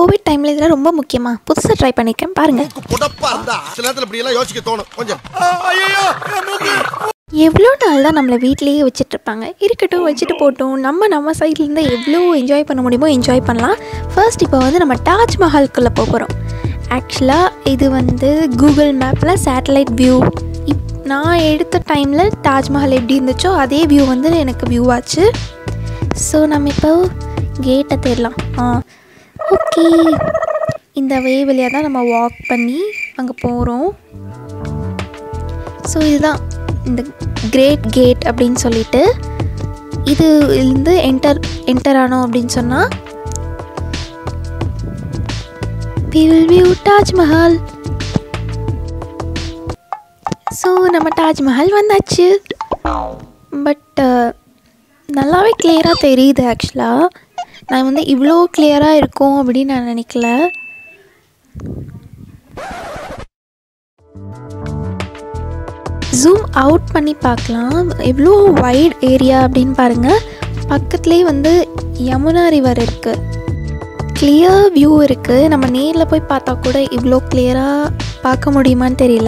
Covid டைமில் இதெல்லாம் ரொம்ப முக்கியமாக புதுசாக ட்ரை பண்ணியிருக்கேன் பாருங்கள் புடப்பா இருந்தா சில நேரத்துல இப்படி எல்லாம் யோசிக்க தோணும் கொஞ்சம் ஐயோ எவ்வளோ நாள் தான் நம்மளை வீட்லேயே வச்சுட்டு இருப்பாங்க இருக்கட்டும் வச்சுட்டு போட்டோம் நம்ம நம்ம சைட்லேருந்து எவ்வளோ என்ஜாய் பண்ண முடியுமோ என்ஜாய் பண்ணலாம் ஃபர்ஸ்ட் இப்போ வந்து நம்ம தாஜ்மஹால்குள்ளே போக போகிறோம் ஆக்சுவலாக இது வந்து கூகுள் மேப்பில் சேட்டலைட் வியூ இப் நான் எடுத்த டைமில் தாஜ்மஹால் எப்படி இருந்துச்சோ அதே வியூ வந்து எனக்கு வியூ ஆச்சு ஸோ நம்ம இப்போ கேட்டை தேடலாம் ஆ ஓகே இந்த வே வழியாக தான் நம்ம வாக் பண்ணி அங்கே போகிறோம் ஸோ இதுதான் இந்த கிரேட் கேட் அப்படின்னு சொல்லிட்டு இது இருந்து என்டர் என்டர் ஆனோம் அப்படின்னு சொன்னால் வில் வியூ தாஜ்மஹால் ஸோ நம்ம தாஜ்மஹால் வந்தாச்சு பட் நல்லாவே கிளியராக தெரியுது ஆக்சுவலாக நான் வந்து இவ்வளோ கிளியராக இருக்கும் அப்படின்னு நான் நினைக்கல ஜூம் அவுட் பண்ணி பார்க்கலாம் எவ்வளோ வைட் ஏரியா அப்படின்னு பாருங்கள் பக்கத்துலேயே வந்து யமுனா ரிவர் இருக்குது கிளியர் வியூ இருக்குது நம்ம நேரில் போய் பார்த்தா கூட இவ்வளோ கிளியராக பார்க்க முடியுமான்னு தெரியல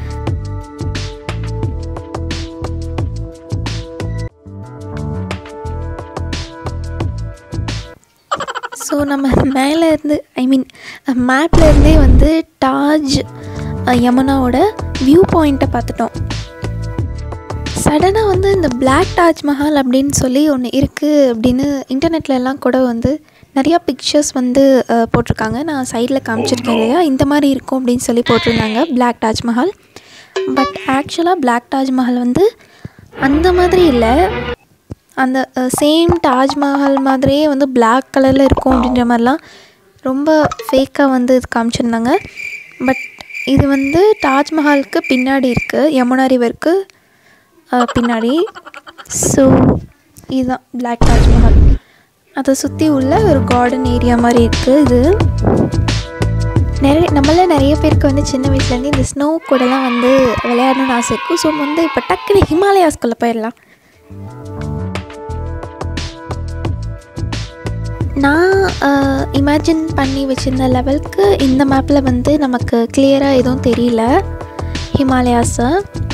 ஸோ நம்ம மேலே இருந்து ஐ மீன் மேப்ல இருந்தே வந்து டாஜ் அஹ், யமுனாவோட வியூ பாயிண்ட்டை பார்த்துட்டோம் சடனாக வந்து இந்த Black தாஜ்மஹால் அப்படின்னு சொல்லி ஒன்று இருக்குது அப்படின்னு இன்டர்நெட்ல எல்லாம் கூட வந்து நிறையா பிக்சர்ஸ் வந்து அஹ், போட்டிருக்காங்க நான் சைடில் காமிச்சிருக்கேன் இல்லையா இந்த மாதிரி இருக்கும் அப்படின்னு சொல்லி போட்டிருந்தாங்க Black தாஜ்மஹால் பட் ஆக்சுவலாக Black தாஜ்மஹால் வந்து அந்த மாதிரி இல்லை அந்த சேம் தாஜ்மஹால் மாதிரியே வந்து Black கலரில் இருக்கும் அப்படின்ற மாதிரிலாம் ரொம்ப ஃபேக்காக வந்து இது காமிச்சிருந்தாங்க பட் இது வந்து தாஜ்மஹாலுக்கு பின்னாடி இருக்குது யமுனா ரிவருக்கு அஹ், பின்னாடி ஸோ இதுதான் Black தாஜ்மஹால் அதை சுற்றி உள்ள ஒரு கார்டன் ஏரியா மாதிரி இருக்குது இது நிறைய நம்மள நிறைய பேருக்கு வந்து சின்ன வயசுலேருந்து இந்த ஸ்னோ கூடலாம் வந்து விளையாடணும்னு ஆசை இருக்கும் ஸோ வந்து இப்போ டக்குனு ஹிமாலயாஸ்குள்ளே போயிடலாம் நான் இமேஜின் பண்ணி வச்சுருந்த லெவலுக்கு இந்த மேப்பில் வந்து நமக்கு கிளியராக எதுவும் தெரியல ஹிமாலயாஸை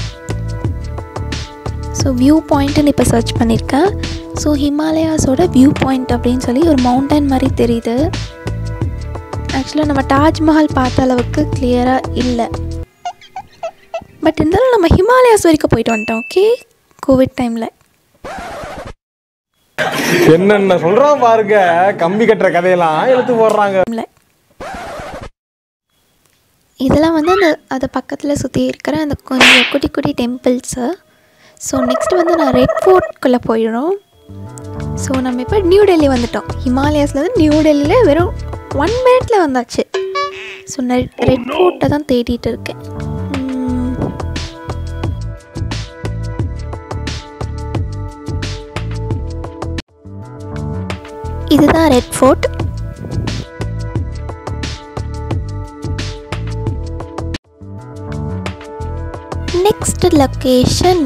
ஸோ வியூ பாயிண்ட்டுன்னு இப்போ சர்ச் பண்ணியிருக்கேன் ஸோ ஹிமாலயாஸோட வியூ பாயிண்ட் அப்படின்னு சொல்லி ஒரு மவுண்டன் மாதிரி தெரியுது ஆக்சுவலாக நம்ம தாஜ்மஹால் பார்த்த அளவுக்கு கிளியராக இல்லை பட் இருந்தாலும் நம்ம ஹிமாலயாஸ் வரைக்கும் போயிட்டு வந்துட்டோம் ஓகே கோவிட் டைமில் என்னென்ன சொல்றான் பாருங்க கம்பி கட்டுற கதையெல்லாம் எடுத்து போடுறாங்க இல்லை இதெல்லாம் வந்து அந்த அது பக்கத்தில் சுற்றி இருக்கிற அந்த கொஞ்சம் குட்டி குட்டி டெம்பிள்ஸு ஸோ நெக்ஸ்ட் வந்து நான் ரெட் ஃபோர்ட்குள்ளே போயிடும் ஸோ நம்ம இப்போ நியூ டெல்லி வந்துட்டோம் ஹிமாலயாஸ்லேருந்து நியூ டெல்லியில் வெறும் ஒன் மினிட்ல வந்தாச்சு ஸோ நான் ரெட் ஃபோர்ட்டை தான் தேடிட்டு இருக்கேன் உம், இதுதான் Red Fort next location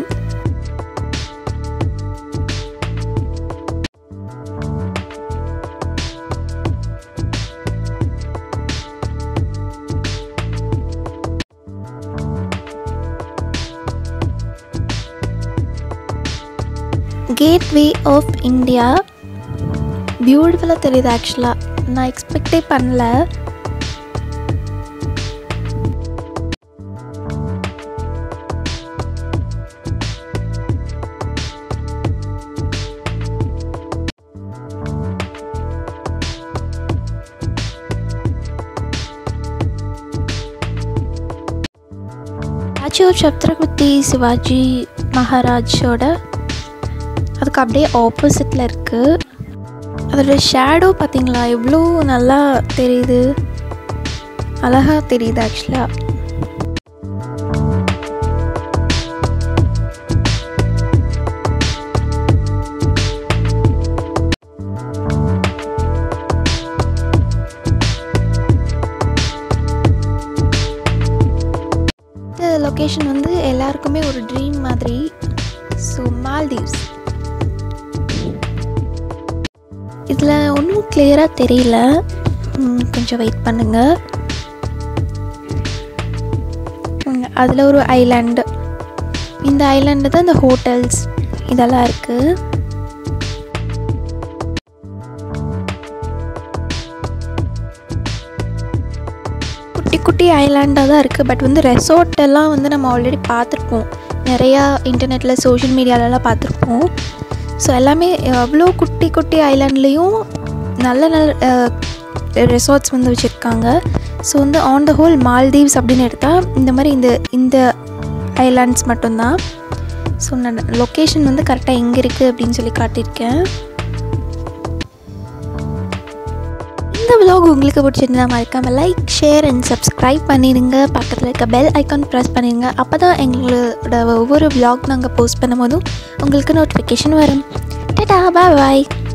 Gateway of India பியூட்டிஃபுல்லாக தெரியுது ஆக்சுவலாக நான் எக்ஸ்பெக்டே பண்ணல ஸ்டாச்சு சத்ரபதி சிவாஜி மகாராஜோட அதுக்கு அப்படியே ஆப்போசிட்டில் இருக்குது அதோட ஷேடோ பார்த்தீங்களா எவ்வளோ நல்லா தெரியுது அழகாக தெரியுது ஆக்சுவலாக இந்த லொக்கேஷன் வந்து எல்லாருக்குமே ஒரு ட்ரீம் மாதிரி ஸோ மால்தீவ்ஸ் இதில் ஒன்றும் கிளியராக தெரியல ம், கொஞ்சம் வெயிட் பண்ணுங்கள் அதில் ஒரு ஐலாண்டு இந்த ஐலாண்டு தான் இந்த ஹோட்டல்ஸ் இதெல்லாம் இருக்குது குட்டி குட்டி ஐலாண்டாக தான் இருக்குது பட் வந்து ரெசார்ட் எல்லாம் வந்து நம்ம ஆல்ரெடி பார்த்துருப்போம் நிறையா இன்டர்நெட்டில் சோஷியல் மீடியாலலாம் பார்த்துருப்போம் ஸோ எல்லாமே அவ்வளோ குட்டி குட்டி ஐலாண்ட்லேயும் நல்ல நல்ல ரெசார்ட்ஸ் வந்து வச்சுருக்காங்க ஸோ வந்து ஆன் த ஹோல் மால்தீவ்ஸ் அப்படின்னு எடுத்தால் இந்த மாதிரி இந்த இந்த ஐலாண்ட்ஸ் மட்டும்தான் ஸோ நான் லொக்கேஷன் வந்து கரெக்டாக எங்கே இருக்குது அப்படின்னு சொல்லி காட்டியிருக்கேன் இந்த vlog உங்களுக்கு பிடிச்சிருந்தா மறக்காமல் லைக் ஷேர் அண்ட் சப்ஸ்கிரைப் பண்ணிடுங்க பக்கத்தில் இருக்க பெல் ஐக்கான் ப்ரெஸ் பண்ணிடுங்க அப்போ தான் எங்களோட ஒவ்வொரு vlog நாங்கள் போஸ்ட் பண்ணும்போதும் உங்களுக்கு நோட்டிஃபிகேஷன் வரும் டடா பாய் பாய்